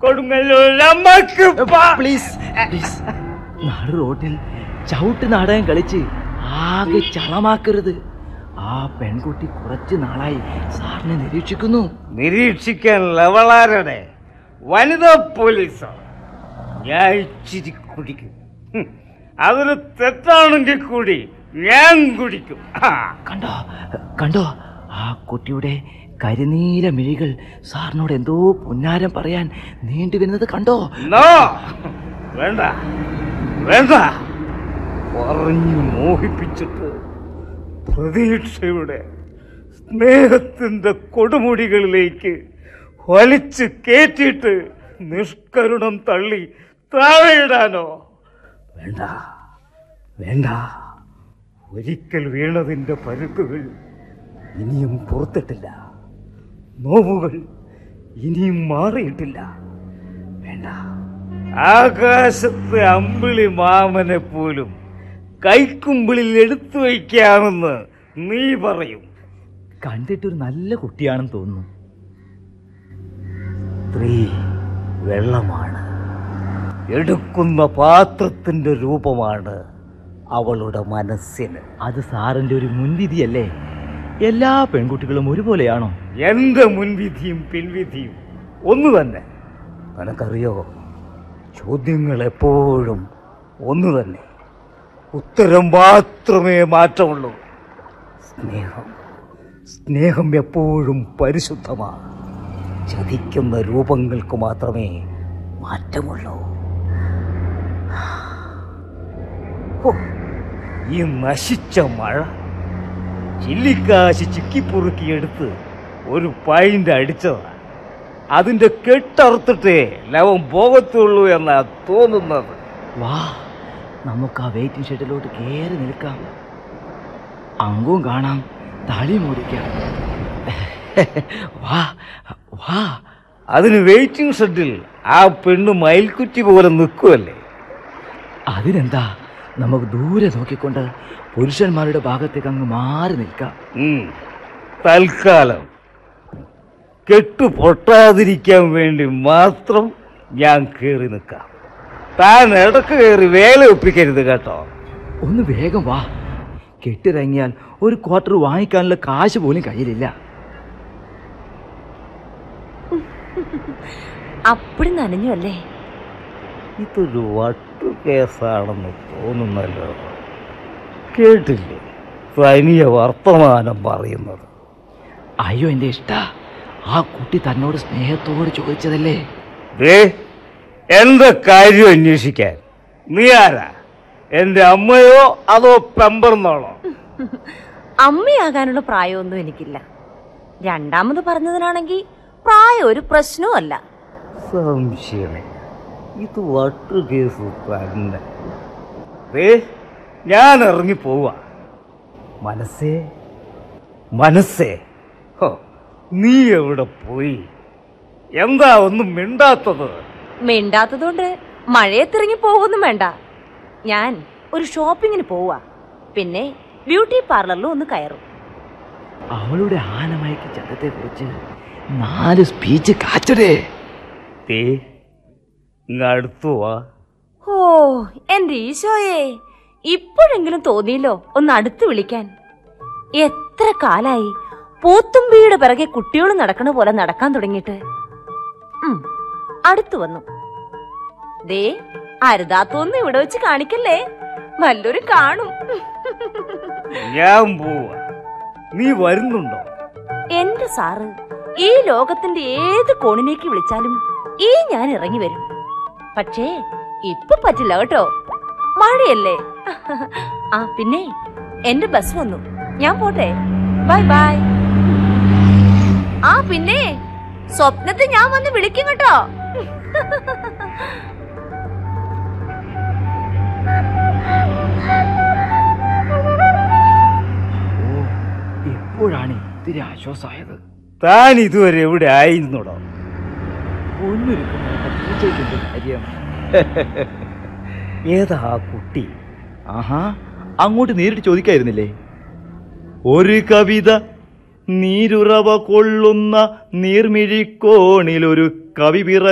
കൊടുങ്ങല്ലൂർ നമുക്ക് പ- please please നടു റോട്ടിൽ ചവിട്ട് നാടകം കളിച്ച് ആകെ ചളമാക്കരുത് ആ പെൺകുട്ടി കുറച്ച് നാളായി സാറിനെ നിരീക്ഷിക്കുന്നു നിരീക്ഷിക്കാൻ ലവളാരുടെ വനിതാ പോലീസോ ഞാൻ ഇച്ചിരി കുടിക്കും ഹും. അതൊരു തെറ്റാണെങ്കിൽ കൂടി ഞാൻ കുടിക്കും ആ. കണ്ടോ കണ്ടോ ആ കുട്ടിയുടെ കരിനീല മിഴികൾ സാറിനോട് എന്തോ പുന്നാരം പറയാൻ നീണ്ടു വരുന്നത് കണ്ടോ നോ വേണ്ട വേണ്ട പറഞ്ഞു മോഹിപ്പിച്ചിട്ട് പ്രതീക്ഷയുടെ സ്നേഹത്തിന്റെ കൊടുമുടികളിലേക്ക് വലിച്ചു കേറ്റിയിട്ട് നിഷ്കരുണം തള്ളി താഴെയിടാനോ വേണ്ട വേണ്ട ഒരിക്കൽ വീണതിന്റെ പരുക്കുകൾ ഇനിയും പുറത്തിട്ടില്ല നോവുകൾ ഇനിയും മാറിയിട്ടില്ല വേണ്ട ആകാശത്ത് അമ്പിളി മാമനെ പോലും കൈക്കുമ്പിളിൽ എടുത്തു വയ്ക്കാമെന്ന് നീ പറയും കണ്ടിട്ടൊരു നല്ല കുട്ടിയാണെന്ന് തോന്നുന്നു സ്ത്രീ വെള്ളമാണ് എടുക്കുന്ന പാത്രത്തിന്റെ രൂപമാണ് അവളുടെ മനസ്സിന് അത് സാറിന്റെ ഒരു മുൻവിധിയല്ലേ എല്ലാ പെൺകുട്ടികളും ഒരുപോലെയാണോ എന്റെ മുൻവിധിയും പിൻവിധിയും ഒന്നു തന്നെ നിനക്കറിയോ ചോദ്യങ്ങൾ എപ്പോഴും ഒന്നു തന്നെ ഉത്തരം മാത്രമേ മാറ്റമുള്ളൂ സ്നേഹം സ്നേഹം എപ്പോഴും പരിശുദ്ധമാണ് ചതിക്കുന്ന രൂപങ്ങൾക്ക് മാത്രമേ മാറ്റമുള്ളൂ ഹോ, ഈ നശിച്ച മഴ ചില്ലിക്കാശ് ചിക്കിപ്പുറുക്കിയെടുത്ത് ഒരു പൈൻ്റ് അടിച്ചതാ അതിന്റെ കെട്ടറുത്തിട്ടേ ലവൻ പോകത്തുള്ളൂ എന്നാ തോന്നുന്നത് വാ നമുക്ക് ആ വെയിറ്റിംഗ് ഷെഡിലോട്ട് കയറി നിൽക്കാം അങ്കവും കാണാം തളിയും ഓടിക്കാം വാ വാ അതിന് വെയിറ്റിംഗ് ഷെഡിൽ ആ പെണ്ണ് മയിൽക്കുറ്റി പോലെ നിൽക്കുമല്ലേ അതിനെന്താ നമുക്ക് ദൂരെ നോക്കിക്കൊണ്ട് പുരുഷന്മാരുടെ ഭാഗത്തേക്ക് അങ്ങ് മാറി നിൽക്കാം ഉം. തൽക്കാലം കെട്ടു പൊട്ടാതിരിക്കാൻ വേണ്ടി മാത്രം ഞാൻ കയറി നിൽക്കാം താൻ ഇടക്ക് കയറി വേല ഒപ്പിക്കരുത് കേട്ടോ ഒന്ന് വേഗം വാ കെട്ടിറങ്ങിയാൽ ഒരു ക്വാർട്ടർ വാങ്ങിക്കാനുള്ള കാശ് പോലും കയ്യിലില്ല അപ്പടി നനഞ്ഞു അല്ലേ ഇതൊരു വട്ടു കേസാണെന്ന് തോന്നുന്നല്ലോ കേട്ടില്ലേ തനിയ വർത്തമാനം പറയുന്നത് അയ്യോ എൻ്റെ ഇഷ്ട ആ കുട്ടി തന്നോട് സ്നേഹത്തോട് ചോദിച്ചതല്ലേ ദേ എന്റെ കാര്യം അന്വേഷിക്കാൻ നീ ആരാ എന്റെ അമ്മയോ അതോ പെമ്പർന്നോളോ അമ്മയാകാനുള്ള പ്രായമൊന്നും എനിക്കില്ല രണ്ടാമത് പറഞ്ഞതിനാണെങ്കിൽ പ്രായം ഒരു പ്രശ്നവും അല്ല സംശയമേ ഇത് വട്ടു കേസ് തന്നെ ദേ ഞാൻ ഇറങ്ങി പോവാ മനസ്സേ മനസ്സേ ഹോ നീ എവിടെ പോയി എന്താ ഒന്നും മിണ്ടാത്തത് മിണ്ടാത്തതുകൊണ്ട് മഴയത്തിറങ്ങി പോകുന്നു വേണ്ട ഞാൻ ഒരു ഷോപ്പിങ്ങിന് പോവാ പിന്നെ ബ്യൂട്ടി പാർലറിലും ഒന്ന് കയറും അവളുടെ ആനമയക്ക് ചന്തത്തെ കുറിച്ച് നാല് സ്പീച്ച് കാച്ചടേ ദേ ഇങ്ങ് അടുത്തു വാ ഓ എന്റെ ഈശോയെ ഇപ്പോഴെങ്കിലും തോന്നിയല്ലോ ഒന്ന് അടുത്ത് വിളിക്കാൻ എത്ര കാലായി പൂത്തുമ്പിയുടെ പിറകെ കുട്ടികൾ നടക്കണ പോലെ നടക്കാൻ തുടങ്ങിയിട്ട് ഉം, അടുത്തു വന്നു ദേ അരുതാത്തൊന്നും ഇവിടെ വെച്ച് കാണിക്കല്ലേ വല്ലൊരു കാണും ഞാൻ പോവാ നീ വരുന്നുണ്ടോ എന്റെ സാറ് ഈ ലോകത്തിന്റെ ഏത് കോണിലേക്ക് വിളിച്ചാലും ഈ ഞാൻ ഇറങ്ങി വരും പക്ഷേ ഇപ്പൊ പറ്റില്ല കേട്ടോ മഴയല്ലേ ആ പിന്നെ എന്റെ ബസ് വന്നു ഞാൻ പോട്ടെ ബൈ ബൈ ആ പിന്നെ സ്വപ്നത്തിൽ ഞാൻ വന്ന് വിളിക്കും കേട്ടോ ഓ ഇപ്പോഴാണ് ഇത്തിരി ആശ്വാസമായത് താൻ ഇതുവരെ എവിടെ ആയിരുന്നോടോ ഒന്നൊരുക്കുന്ന പൂച്ചയ്ക്കെന്ത് കാര്യം ഏതാ ആ കുട്ടി ആഹാ അങ്ങോട്ട് നേരിട്ട് ചോദിക്കായിരുന്നില്ലേ ഒരു കവിത നീരുറവ കൊള്ളുന്ന നീർമിഴിക്കോണിലൊരു കവി പിറ